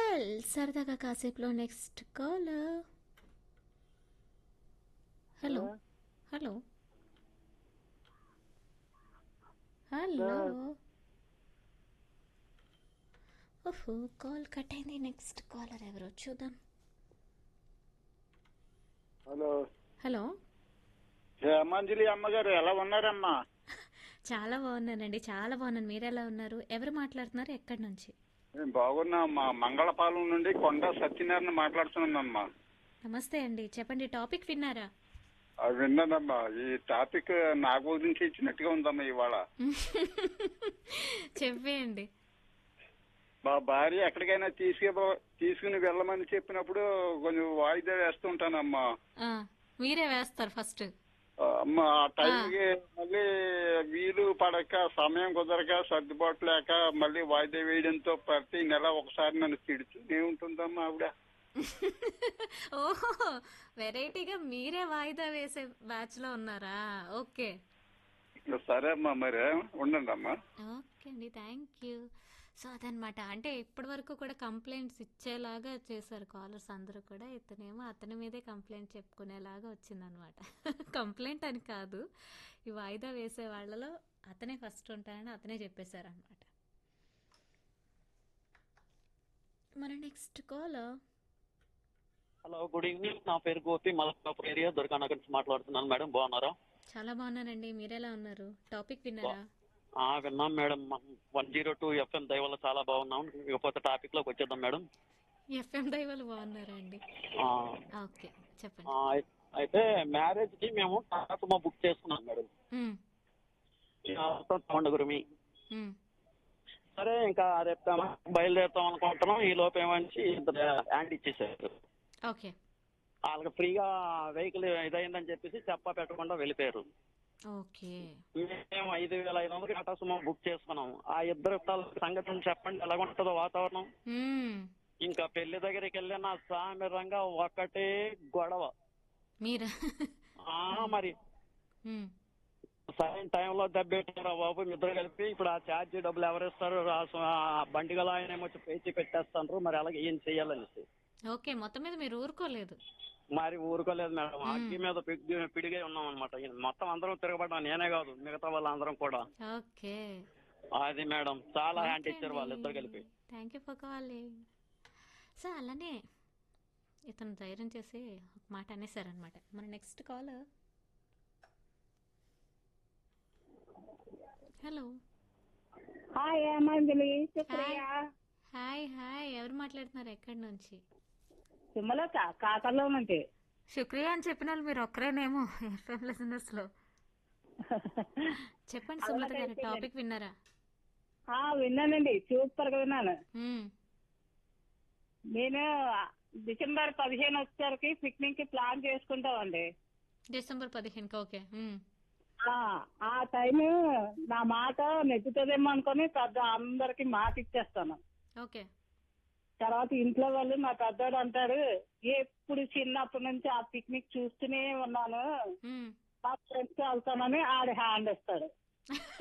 Well సరదాగా కాసేపులో next call hello hello hello ఓహో కాల్ కట్ అయింది నెక్స్ట్ కాలర్ ఎవరో చూద్దాం హలో హలో హేమాంజలి అమ్మగారు ఎలా ఉన్నారమ్మా చాలా బాగున్నానండి చాలా బాగున్నాను మీరు ఎలా ఉన్నారు ఎవరు మాట్లాడుతున్నారు ఎక్కడి నుంచి నేను బాగున్నామ్మా మంగళపాలెం నుండి కొండ సత్యనారాయణ మాట్లాడుతున్నానమ్మా నమస్తే అండి చెప్పండి టాపిక్ విన్నారా అది విన్నానమ్మా ఈ టాపిక్ నా గురించి ఇచ్చినట్టుగా ఉందమ్మా ఇవాళ చెప్పేయండి మా భార్య ఎక్కడికైనా తీసుకు తీసుకుని వెళ్ళమని చెప్పినప్పుడు కొంచెం వాయిదా వేస్తుంటానమ్మా ఆ, మీరే వేస్తారు ఫస్ట్ అమ్మ ఆ టైంకి మళ్ళీ వీలు పడక సమయం కుదరక సర్దుబాటు లేక మళ్ళీ వాయిదా వేయడంతో ప్రతి నెల ఒకసారి నన్ను తిడుతూనే ఉంటుందమ్మా ఆవిడ ఓహో వెరైటీగా మీరే వాయిదా వేసే బ్యాచ్ లో ఉన్నారా ఓకే సరే అమ్మా మరి ఉండండి అమ్మా ఓకే అండి థ్యాంక్ యూ సో అదనమాట అంటే ఇప్పటి వరకు కూడా కంప్లైంట్స్ ఇచ్చేలాగా చేశారు కాలర్స్ అందరూ కూడా ఇతనేమో అతని మీదే కంప్లైంట్ చెప్పుకునేలాగా వచ్చిందనమాట కంప్లైంట్ అని కాదు ఈ వాయిదా వేసే వాళ్ళలో అతనే ఫస్ట్ ఉంటారని అతనే చెప్పేశారు అనమాట మన next call hello good evening నా పేరు గోపి మలకాపూర్ ఏరియా దుర్గానగర్ నుంచి మాట్లాడుతున్నాను మేడం బాగున్నారా చాలా బాగున్నానండి మీరెలా ఉన్నారు టాపిక్ విన్నారా ఆ విన్నాం madam one zero two FM దయ వల్ల చాలా బాగున్నాం ఇకపోతే టాపిక్ లోకి వచ్చేద్దాం మేడం ఎఫ్ఎం దైవాలు బాగున్నారా అండి ఆ, ఓకే చెప్పండి ఆ, అయితే మ్యారేజ్ కి మేము టాటా బుక్ చేసుకున్నాం మేడం మ్, తొండగురిమి మ్, సరే ఇంకా రేపు బయలుదేరుతాం అనుకుంటున్నాం ఈ లోపు ఏమంచి ఇద్దరు హ్యాండ్ ఇచ్చేసారు ఓకే వాళ్ళకి ఫ్రీగా వెహికల్ ఇదైందని చెప్పేసి చెప్ప పెట్టకుండా వెళ్ళిపోయారు ఓకే మేము ఐదు వేల ఐదు వందలకి టాటా సుమో బుక్ చేసుకున్నాం ఆ ఇద్దరు తాలూకు సంగతిని చెప్పండి ఎలా ఉంటుందో వాతావరణం మ్, ఇంకా పెళ్లి దగ్గరికి వెళ్ళిన సామిరంగా ఒకటే గొడవ మీరా ఆ మరి మ్, సరైన టైంలో దెబ్బెట్టారా బాబు మీ ఇద్దరు కలిపి ఇప్పుడు ఆ ఛార్జీ డబ్బులు ఎవరిస్తారు ఆ స- ఆ బండి గల ఆయన ఏమో వచ్చి పేచి పెట్టేస్తారు మరి అలాగే ఏం చెయ్యాలనేసి ఓకే మొత్తం మీద మీరు ఊరుకోలేదు మరి ఊరుకోలేదు మేడం అగ్గి మీద పిడి- పిడిగే ఉన్నాం అనమాట మొత్తం అందరం తిరగబడ్డాం నేనే కాదు మిగతా వాళ్ళందరం కూడా ఓకే అది మేడం చాలా హ్యాండ్ ఇచ్చారు వాళ్ళిద్దరు కలిపి thank you for calling so అలానే ఇతను ధైర్యం చేసి ఒక మాట అనేసారనమాట మన నెక్స్ట్ కాల్ హలో హాయ్ ఏమంజలి సుప్రియ హాయ్ హాయ్ ఎవరు మాట్లాడుతున్నారు ఎక్కడి నుంచి సుమలత కాకర్లో నుంచి శుక్రియ అని చెప్పిన వాళ్ళు మీరు ఒక్కరేనేమో ఎఫ్ఎం లిసనర్స్ లో చెప్పండి సుమలత గారు టాపిక్ విన్నారా ఆ విన్నానండి సూపర్ గా విన్నాను మ్మ్. నేను డిసెంబర్ పదిహేను వచ్చేసరికి పిక్నిక్ కి ప్లాన్ చేసుకుంటామండి డిసెంబర్ పదిహేనుకి ఓకే మ్మ్. ఆ, ఆ టైం నా మాట నెగ్గుతుందేమో అనుకొని పెద్ద అందరికి మాట ఇచ్చేస్తాను ఓకే తర్వాత ఇంట్లో వాళ్ళు మా పెద్దోడు అంటాడు ఎప్పుడు చిన్నప్పటి నుంచి ఆ పిక్నిక్ చూస్తూనే ఉన్నాను మ్మ్. మా ఫ్రెండ్స్ వెళ్తానని ఆడి హ్యాండ్ ఇస్తాడు